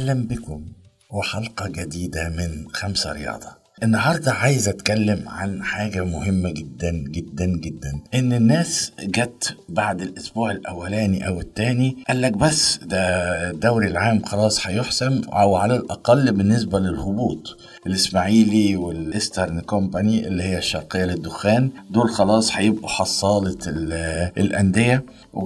أهلا بكم وحلقة جديدة من خمسة رياضة النهاردة عايز أتكلم عن حاجة مهمة جدا جدا جدا إن الناس جت بعد الأسبوع الأولاني أو التاني قال لك بس ده الدوري العام خلاص هيحسم أو على الأقل بالنسبة للهبوط الإسماعيلي والإسترن كومباني اللي هي الشرقية للدخان دول خلاص هيبقوا حصالة ال- الأندية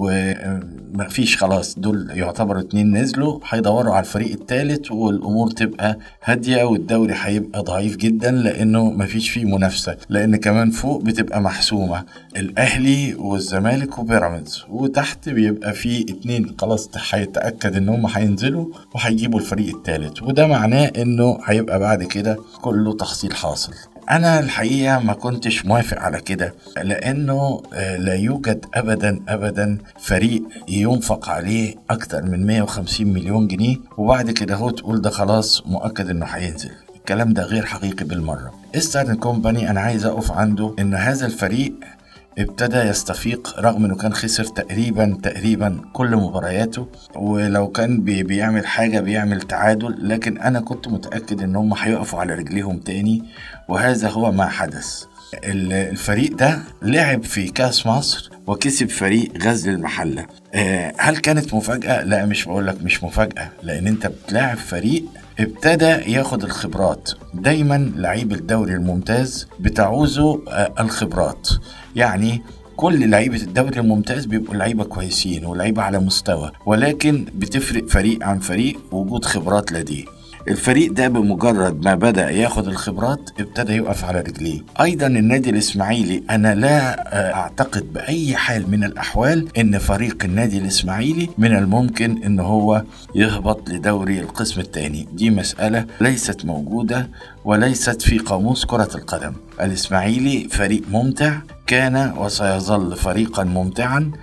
ومفيش خلاص دول يعتبروا اتنين نزلوا هيدوروا على الفريق التالت والأمور تبقى هادية والدوري هيبقى ضعيف جدا لأنه مفيش فيه منافسة لأن كمان فوق بتبقى محسومة الأهلي والزمالك وبيراميدز وتحت بيبقى فيه اتنين خلاص هيتأكد إن هم هينزلوا وهيجيبوا الفريق التالت وده معناه إنه هيبقى بعد كده كله تحصيل حاصل انا الحقيقه ما كنتش موافق على كده لانه آه، لا يوجد ابدا ابدا فريق ينفق عليه اكتر من 150 مليون جنيه وبعد كده هو تقول ده خلاص مؤكد انه هينزل الكلام ده غير حقيقي بالمره ايسترن كومباني انا عايز اقف عنده ان هذا الفريق ابتدى يستفيق رغم انه كان خسر تقريبا تقريبا كل مبارياته ولو كان بي بيعمل حاجه بيعمل تعادل لكن انا كنت متاكد ان هم هيقفوا على رجليهم تاني وهذا هو ما حدث ال- الفريق ده لعب في كاس مصر وكسب فريق غزل المحله آه، هل كانت مفاجاه لا مش بقول لك مش مفاجاه لان انت بتلاعب فريق ابتدى ياخد الخبرات دايما لعيب الدوري الممتاز بتعوزه آه، الخبرات يعني كل لعيبة الدوري الممتاز بيبقوا لعيبة كويسين ولعيبة على مستوى ولكن بتفرق فريق عن فريق وجود خبرات لديه الفريق ده بمجرد ما بدأ ياخد الخبرات ابتدى يقف على رجليه أيضا النادي الإسماعيلي أنا لا آه، أعتقد بأي حال من الأحوال أن فريق النادي الإسماعيلي من الممكن أن هو يهبط لدوري القسم الثاني دي مسألة ليست موجودة وليست في قاموس كرة القدم الإسماعيلي فريق ممتع كان وسيظل فريقا ممتعا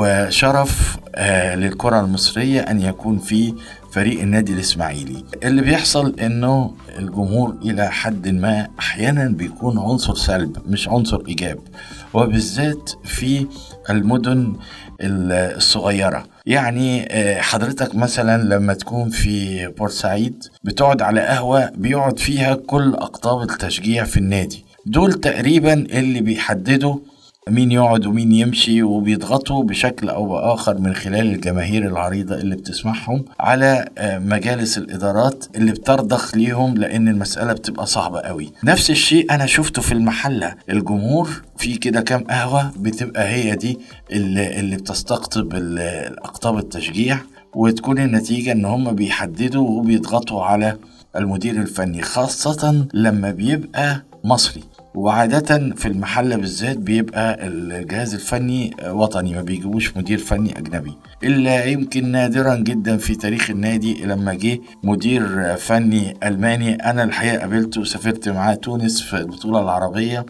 وشرف آه، للكرة المصرية أن يكون في فريق النادي الإسماعيلي اللي بيحصل إنه الجمهور إلى حد ما أحيانا بيكون عنصر سلب مش عنصر إيجاب وبالذات في المدن ال- الصغيرة يعني آه، حضرتك مثلا لما تكون في بورسعيد بتقعد على قهوة بيقعد فيها كل أقطاب التشجيع في النادي دول تقريبا اللي بيحددوا مين يقعد ومين يمشي وبيضغطوا بشكل او باخر من خلال الجماهير العريضه اللي بتسمعهم على آه، مجالس الادارات اللي بترضخ ليهم لان المساله بتبقى صعبه قوي نفس الشيء انا شفته في المحله الجمهور في كده كام قهوه بتبقى هي دي اللي, اللي بتستقطب ال- الاقطاب التشجيع وتكون النتيجه ان هم بيحددوا وبيضغطوا على المدير الفني خاصه لما بيبقى مصري وعادة في المحلة بالذات بيبقى الجهاز الفني وطني ما بيجيبوش مدير فني أجنبي إلا يمكن نادرا جدا في تاريخ النادي لما جه مدير فني ألماني أنا الحقيقة قابلته وسافرت معاه تونس في البطولة العربية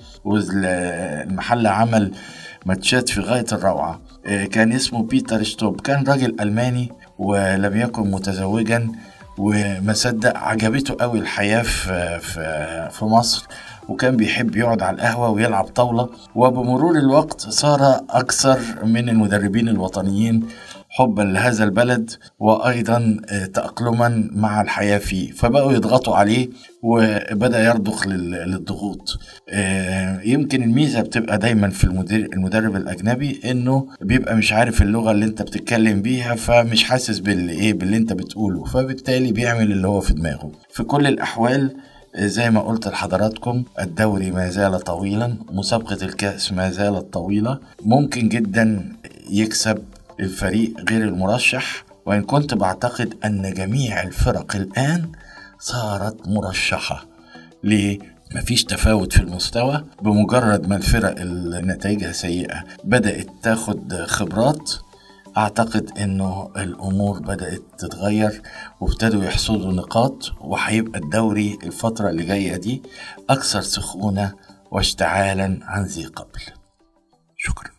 والمحلة عمل ماتشات في غاية الروعة آه، كان اسمه بيتر شتوب كان راجل ألماني ولم يكن متزوجا وما صدق عجبته قوي الحياة في, في, في مصر وكان بيحب يقعد على القهوة ويلعب طاولة وبمرور الوقت صار أكثر من المدربين الوطنيين حبا لهذا البلد وأيضا آه، تأقلما مع الحياة فيه فبقوا يضغطوا عليه وبدأ يرضخ لل- للضغوط آه، يمكن الميزة بتبقى دايما في المدير المدرب الأجنبي إنه بيبقى مش عارف اللغة اللي أنت بتتكلم بيها فمش حاسس باللي إيه باللي أنت بتقوله فبالتالي بيعمل اللي هو في دماغه في كل الأحوال زي ما قلت لحضراتكم الدوري ما زال طويلا مسابقة الكأس ما زالت طويلة ممكن جدا يكسب الفريق غير المرشح وإن كنت بعتقد أن جميع الفرق الآن صارت مرشحة ليه؟ مفيش تفاوت في المستوى بمجرد ما الفرق اللي نتائجها سيئة بدأت تاخد خبرات أعتقد إنه الأمور بدأت تتغير وابتدوا يحصدوا نقاط وهيبقى الدوري الفترة اللي جاية دي أكثر سخونة واشتعالا عن ذي قبل شكرا